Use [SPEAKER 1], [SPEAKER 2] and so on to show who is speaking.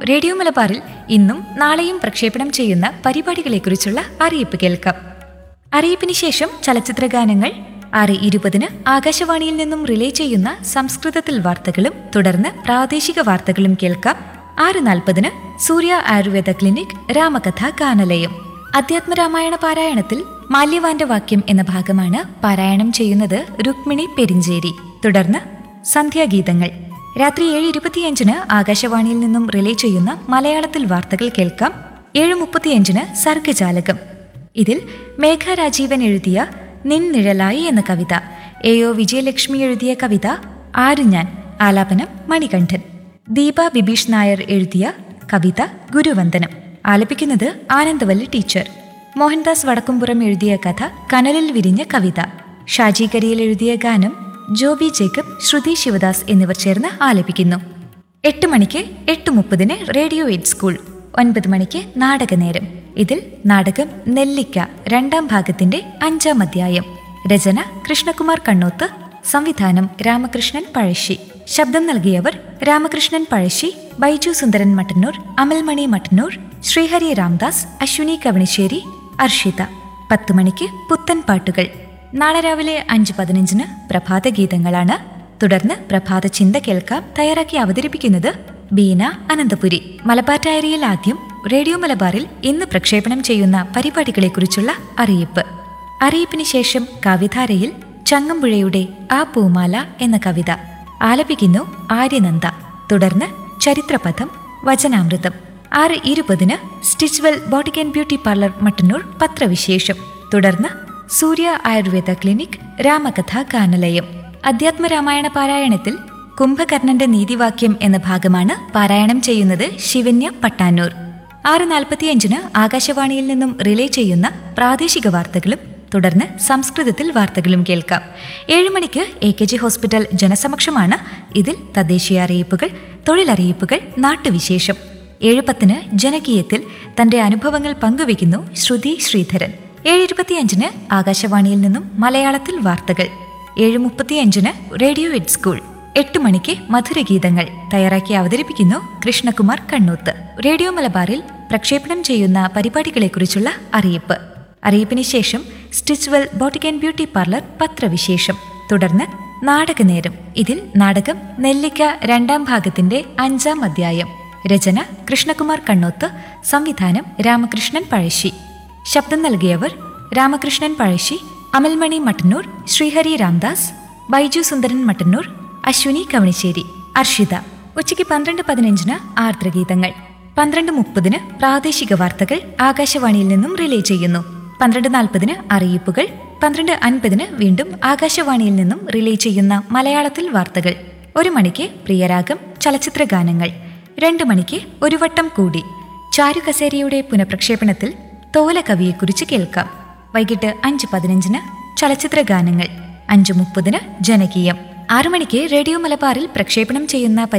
[SPEAKER 1] radio മലബാറിൽ ഇന്നും നാളെയും പ്രക്ഷേപണം ചെയ്യുന്ന പരിപാടികളെക്കുറിച്ചുള്ള അറിയിപ്പ് കേൾക്കാം അറിയിപ്പിന് ശേഷം ചലച്ചിത്ര ഗാനങ്ങൾ ആറ് ഇരുപതിന് ആകാശവാണിയിൽ നിന്നും റിലേ ചെയ്യുന്ന സംസ്കൃതത്തിൽ വാർത്തകളും തുടർന്ന് പ്രാദേശിക വാർത്തകളും കേൾക്കാം ആറ് നാൽപ്പതിന് സൂര്യ ആയുർവേദ ക്ലിനിക് രാമകഥ ഗാനലയം അധ്യാത്മരാമായണ പാരായണത്തിൽ മാല്യവാന്റെ വാക്യം എന്ന ഭാഗമാണ് പാരായണം ചെയ്യുന്നത് രുക്മിണി പെരിഞ്ചേരി തുടർന്ന് സന്ധ്യാഗീതങ്ങൾ രാത്രി ഏഴ് ഇരുപത്തിയഞ്ചിന് ആകാശവാണിയിൽ നിന്നും റിലേ ചെയ്യുന്ന മലയാളത്തിൽ വാർത്തകൾ കേൾക്കാം ഏഴ് മുപ്പത്തിയഞ്ചിന് സർഗജാലകം ഇതിൽ മേഘ രാജീവൻ എഴുതിയ നിൻ നിഴലായി എന്ന കവിത എ ഒ വിജയലക്ഷ്മി എഴുതിയ കവിത ആര് ഞാൻ ആലാപനം മണികണ്ഠൻ ദീപ ബിബീഷ് നായർ എഴുതിയ കവിത ഗുരുവന്ദനം ആലപിക്കുന്നത് ആനന്ദവല്ലി ടീച്ചർ മോഹൻദാസ് വടക്കുംപുറം എഴുതിയ കഥ കനലിൽ വിരിഞ്ഞ കവിത ഷാജി കരിയിൽ എഴുതിയ ഗാനം ജോബി ജേക്കബ് ശ്രുതി ശിവദാസ് എന്നിവർ ചേർന്ന് ആലപിക്കുന്നു എട്ട് മണിക്ക് എട്ട് മുപ്പതിന് റേഡിയോ എയ്ഡ് സ്കൂൾ ഒൻപത് മണിക്ക് നാടകനേരം ഇതിൽ നാടകം നെല്ലിക്ക രണ്ടാം ഭാഗത്തിന്റെ അഞ്ചാം അധ്യായം രചന കൃഷ്ണകുമാർ കണ്ണോത്ത് സംവിധാനം രാമകൃഷ്ണൻ പഴശ്ശി ശബ്ദം നൽകിയവർ രാമകൃഷ്ണൻ പഴശ്ശി ബൈജു സുന്ദരൻ മട്ടന്നൂർ അമൽമണി മട്ടന്നൂർ ശ്രീഹരി രാംദാസ് അശ്വിനി കവണിശ്ശേരി അർഷിത പത്ത് മണിക്ക് പുത്തൻ പാട്ടുകൾ നാളെ രാവിലെ അഞ്ച് പതിനഞ്ചിന് പ്രഭാത ഗീതങ്ങളാണ് തുടർന്ന് പ്രഭാത ചിന്ത കേൾക്കാം തയ്യാറാക്കി അവതരിപ്പിക്കുന്നത് ബീന അനന്തപുരി മലബാർ ഡയറിയിൽ ആദ്യം റേഡിയോ മലബാറിൽ ഇന്ന് പ്രക്ഷേപണം ചെയ്യുന്ന പരിപാടികളെക്കുറിച്ചുള്ള അറിയിപ്പ് അറിയിപ്പിന് ശേഷം കവിധാരയിൽ ചങ്ങമ്പുഴയുടെ ആ പൂമാല എന്ന കവിത ആലപിക്കുന്നു ആര്യനന്ദ തുടർന്ന് ചരിത്രപഥം വചനാമൃതം ആറ് ഇരുപതിന് Stitchwell boutique and beauty parlour Mattannur പത്രവിശേഷം തുടർന്ന് സൂര്യ ആയുർവേദ ക്ലിനിക് രാമകഥ ഗാനലയം അധ്യാത്മരാമായണ പാരായണത്തിൽ കുംഭകർണന്റെ നീതിവാക്യം എന്ന ഭാഗമാണ് പാരായണം ചെയ്യുന്നത് ശിവന്യ പട്ടാന്നൂർ ആറ് നാൽപ്പത്തിയഞ്ചിന് ആകാശവാണിയിൽ നിന്നും റിലേ ചെയ്യുന്ന പ്രാദേശിക വാർത്തകളും തുടർന്ന് സംസ്കൃതത്തിൽ വാർത്തകളും കേൾക്കാം ഏഴ് മണിക്ക് എ കെ ജി ഹോസ്പിറ്റൽ ജനസമക്ഷമാണ് ഇതിൽ തദ്ദേശീയ അറിയിപ്പുകൾ തൊഴിലറിയിപ്പുകൾ നാട്ടുവിശേഷം ഏഴ് പത്തിന് ജനകീയത്തിൽ തന്റെ അനുഭവങ്ങൾ പങ്കുവയ്ക്കുന്നു ശ്രുതി ശ്രീധരൻ ഏഴ് ഇരുപത്തിയഞ്ചിന് ആകാശവാണിയിൽ നിന്നും മലയാളത്തിൽ വാർത്തകൾ ഏഴ് മുപ്പത്തിയഞ്ചിന് റേഡിയോ എഡ് സ്കൂൾ എട്ട് മണിക്ക് മധുരഗീതങ്ങൾ തയ്യാറാക്കി അവതരിപ്പിക്കുന്നു കൃഷ്ണകുമാർ കണ്ണൂത്ത് റേഡിയോ മലബാറിൽ പ്രക്ഷേപണം ചെയ്യുന്ന പരിപാടികളെക്കുറിച്ചുള്ള അറിയിപ്പ് അറിയിപ്പിന് ശേഷം Stitchwell boutique and beauty parlour പത്രവിശേഷം തുടർന്ന് നാടകനേരം ഇതിൽ നാടകം നെല്ലിക്ക രണ്ടാം ഭാഗത്തിന്റെ അഞ്ചാം അധ്യായം രചന കൃഷ്ണകുമാർ കണ്ണോത്ത് സംവിധാനം രാമകൃഷ്ണൻ പഴശ്ശി ശബ്ദം നൽകിയവർ രാമകൃഷ്ണൻ പഴശ്ശി അമൽമണി മട്ടന്നൂർ ശ്രീഹരി രാംദാസ് ബൈജു സുന്ദരൻ മട്ടന്നൂർ അശ്വിനി കവണിശ്ശേരി അർഷിത ഉച്ചയ്ക്ക് പന്ത്രണ്ട് പതിനഞ്ചിന് ആർദ്രഗീതങ്ങൾ പന്ത്രണ്ട് മുപ്പതിന് പ്രാദേശിക വാർത്തകൾ ആകാശവാണിയിൽ നിന്നും റിലേ ചെയ്യുന്നു പന്ത്രണ്ട് നാൽപ്പതിന് അറിയിപ്പുകൾ പന്ത്രണ്ട് അൻപതിന് വീണ്ടും ആകാശവാണിയിൽ നിന്നും റിലേ ചെയ്യുന്ന മലയാളത്തിൽ വാർത്തകൾ ഒരു മണിക്ക് പ്രിയരാഗം ചലച്ചിത്ര ഗാനങ്ങൾ രണ്ട് മണിക്ക് ഒരു വട്ടം കൂടി ചാരുകസേരയുടെ പുനഃപ്രക്ഷേപണത്തിൽ തോലകവിയെക്കുറിച്ച് കേൾക്കാം വൈകിട്ട് അഞ്ച് പതിനഞ്ചിന് ചലച്ചിത്ര ഗാനങ്ങൾ അഞ്ച് മുപ്പതിന് ജനകീയം ആറു മണിക്ക് റേഡിയോ മലബാറിൽ പ്രക്ഷേപണം ചെയ്യുന്ന